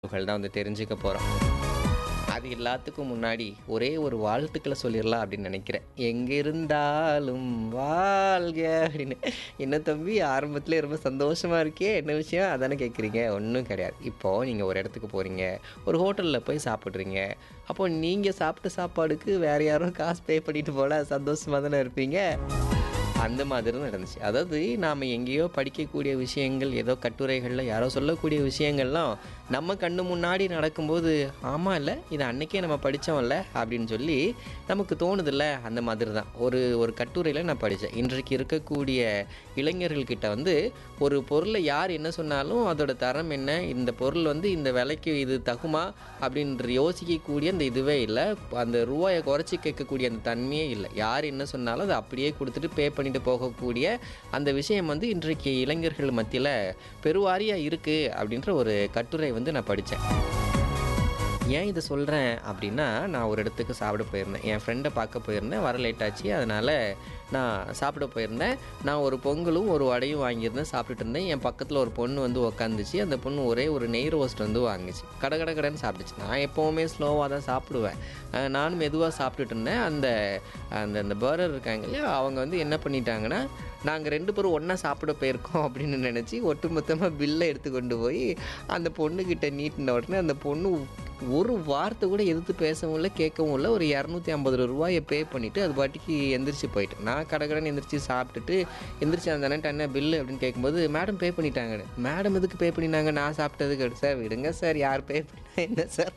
புகழ் தான் வந்து தெரிஞ்சுக்க போகிறோம் அது எல்லாத்துக்கும் முன்னாடி ஒரே ஒரு வாழ்த்துக்களை சொல்லிடலாம் அப்படின்னு நினைக்கிறேன் எங்கே இருந்தாலும் வாழ்க அப்படின்னு என்ன தம்பி ஆரம்பத்தில் ரொம்ப சந்தோஷமாக இருக்கே என்ன விஷயம் அதானே கேட்குறீங்க ஒன்றும் கிடையாது இப்போது நீங்கள் ஒரு இடத்துக்கு போகிறீங்க ஒரு ஹோட்டலில் போய் சாப்பிட்றீங்க அப்போ நீங்கள் சாப்பிட்ட சாப்பாடுக்கு வேறு யாரும் காசு பே பண்ணிட்டு போல சந்தோஷமாக தானே இருப்பீங்க அந்த மாதிரி தான் நடந்துச்சு அதாவது நாம் எங்கேயோ படிக்கக்கூடிய விஷயங்கள் ஏதோ கட்டுரைகளில் யாரோ சொல்லக்கூடிய விஷயங்கள்லாம் நம்ம கண்ணு முன்னாடி நடக்கும்போது ஆமாம் இல்லை இது அன்னைக்கே நம்ம படித்தோம்ல அப்படின்னு சொல்லி நமக்கு தோணுதில்ல அந்த மாதிரி தான் ஒரு ஒரு கட்டுரையில் நான் படித்தேன் இன்றைக்கு இருக்கக்கூடிய இளைஞர்கள்கிட்ட வந்து ஒரு பொருளை யார் என்ன சொன்னாலும் அதோட தரம் என்ன இந்த பொருள் வந்து இந்த விலைக்கு இது தகுமா அப்படின்ற யோசிக்கக்கூடிய அந்த இதுவே இல்லை அந்த ரூபாயை குறைச்சி கேட்கக்கூடிய அந்த தன்மையே இல்லை யார் என்ன சொன்னாலும் அதை அப்படியே கொடுத்துட்டு பே பண்ணிட்டு போகக்கூடிய அந்த விஷயம் வந்து இன்றைக்கு இளைஞர்கள் மத்தியில் பெருவாரியாக இருக்குது அப்படின்ற ஒரு கட்டுரை வந்து நான் படித்தேன் ஏன் இதை சொல்கிறேன் அப்படின்னா நான் ஒரு இடத்துக்கு சாப்பிட போயிருந்தேன் என் ஃப்ரெண்டை பார்க்க போயிருந்தேன் வர லேட் ஆச்சு அதனால் நான் சாப்பிட போயிருந்தேன் நான் ஒரு பொங்கலும் ஒரு வடையும் வாங்கியிருந்தேன் சாப்பிட்டுட்டு இருந்தேன் என் பக்கத்தில் ஒரு பொண்ணு வந்து உக்காந்துச்சு அந்த பொண்ணு ஒரே ஒரு நெய் ரோஸ்ட் வந்து வாங்குச்சு கட கட கடன்னு சாப்பிட்டுச்சு நான் எப்போவுமே ஸ்லோவாக தான் சாப்பிடுவேன் அஹ் நானும் மெதுவாக சாப்பிட்டுட்டு இருந்தேன் அந்த அந்த அந்த பர்னர் இருக்காங்க இல்லையா அவங்க வந்து என்ன பண்ணிட்டாங்கன்னா நாங்கள் ரெண்டு பேரும் ஒன்றா சாப்பிட போயிருக்கோம் அப்படின்னு நினச்சி ஒட்டுமொத்தமாக பில்லை எடுத்து கொண்டு போய் அந்த பொண்ணுக்கிட்ட நீட்டின உடனே அந்த பொண்ணு ஒரு வார்த்தை கூட எதிர்த்து பேசவும் இல்லை கேட்கவும் இல்லை ஒரு இரநூத்தி ஐம்பது ரூபாயை பே பண்ணிவிட்டு அது பாட்டிக்கு எந்திரிச்சு போயிட்டு நான் கடகடன்னு எந்திரிச்சு சாப்பிட்டுட்டு எந்திரிச்சு அந்த அண்ணன் என்ன பில்லு அப்படின்னு கேட்கும்போது மேடம் பே பண்ணிட்டாங்க மேடம் எதுக்கு பே பண்ணினாங்க நான் சாப்பிட்டதுக்கு சார் விடுங்க சார் யார் பே பண்ணா என்ன சார்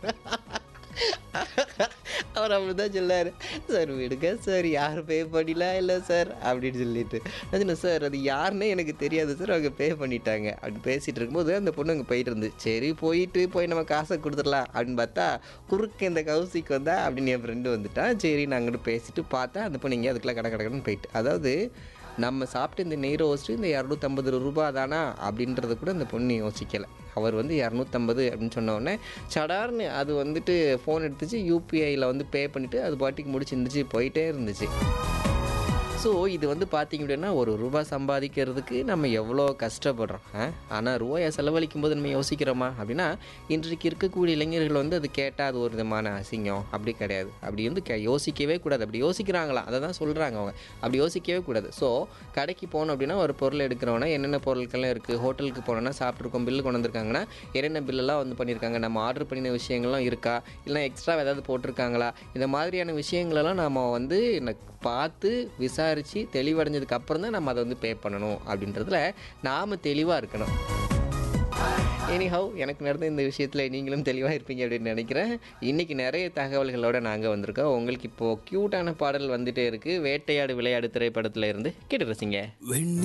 அவர் அப்படிதான் சொல்லாரு சார் விடுங்க சார் யார் பே பண்ணிலாம் இல்லை சார் அப்படின்னு சொல்லிட்டு நான் சொன்னேன் சார் அது யாருன்னே எனக்கு தெரியாது சார் அவங்க பே பண்ணிட்டாங்க அப்படின்னு பேசிகிட்டு இருக்கும்போது அந்த பொண்ணு அங்கே போயிட்டு இருந்து சரி போயிட்டு போய் நம்ம காசை கொடுத்துடலாம் அப்படின்னு பார்த்தா குறுக்க இந்த கௌசிக்கு வந்தா அப்படின்னு என் ஃப்ரெண்டு வந்துட்டான் சரி நான் அங்கிட்டு பேசிட்டு பார்த்தா அந்த பொண்ணு இங்கே அதுக்குள்ள கடை கடன்னு போயிட்டு அதாவது நம்ம சாப்பிட்டு இந்த நெய் ரோஸ்ட்டு இந்த இரநூத்தம்பது ரூபா தானா அப்படின்றத கூட அந்த பொண்ணு யோசிக்கலை அவர் வந்து இரநூத்தம்பது அப்படின்னு சொன்ன உடனே சடார்னு அது வந்துட்டு ஃபோன் எடுத்துச்சு யூபிஐயில் வந்து பே பண்ணிவிட்டு அது பாட்டுக்கு முடிச்சு இருந்துச்சு போயிட்டே இருந்துச்சு ஸோ இது வந்து பார்த்திங்க அப்படின்னா ஒரு ரூபா சம்பாதிக்கிறதுக்கு நம்ம எவ்வளோ கஷ்டப்படுறோம் ஆனால் ரூபாயை செலவழிக்கும் போது நம்ம யோசிக்கிறோமா அப்படின்னா இன்றைக்கு இருக்கக்கூடிய இளைஞர்கள் வந்து அது கேட்டால் அது ஒரு விதமான அசிங்கம் அப்படி கிடையாது அப்படி வந்து கே யோசிக்கவே கூடாது அப்படி யோசிக்கிறாங்களா அதை தான் சொல்கிறாங்க அவங்க அப்படி யோசிக்கவே கூடாது ஸோ கடைக்கு போனோம் அப்படின்னா ஒரு பொருள் எடுக்கிறோன்னா என்னென்ன பொருட்கள்லாம் இருக்குது ஹோட்டலுக்கு போனோன்னா சாப்பிட்ருக்கோம் பில்லு கொண்டு வந்திருக்காங்கன்னா என்னென்ன பில்லெல்லாம் வந்து பண்ணியிருக்காங்க நம்ம ஆர்டர் பண்ணின விஷயங்கள்லாம் இருக்கா இல்லை எக்ஸ்ட்ரா ஏதாவது போட்டிருக்காங்களா இந்த மாதிரியான விஷயங்களெல்லாம் நம்ம வந்து எனக்கு பார்த்து விசாரித்து தெளிவடைஞ்சதுக்கு அப்புறம் தான் நம்ம அதை வந்து பே பண்ணணும் அப்படின்றதுல நாம் தெளிவாக இருக்கணும் எனிஹவ் எனக்கு நடந்த இந்த விஷயத்தில் நீங்களும் தெளிவாக இருப்பீங்க அப்படின்னு நினைக்கிறேன் இன்றைக்கி நிறைய தகவல்களோடு நாங்கள் வந்திருக்கோம் உங்களுக்கு இப்போது க்யூட்டான பாடல் வந்துட்டே இருக்குது வேட்டையாடு விளையாடு திரைப்படத்தில் இருந்து கேட்டு ரசிங்க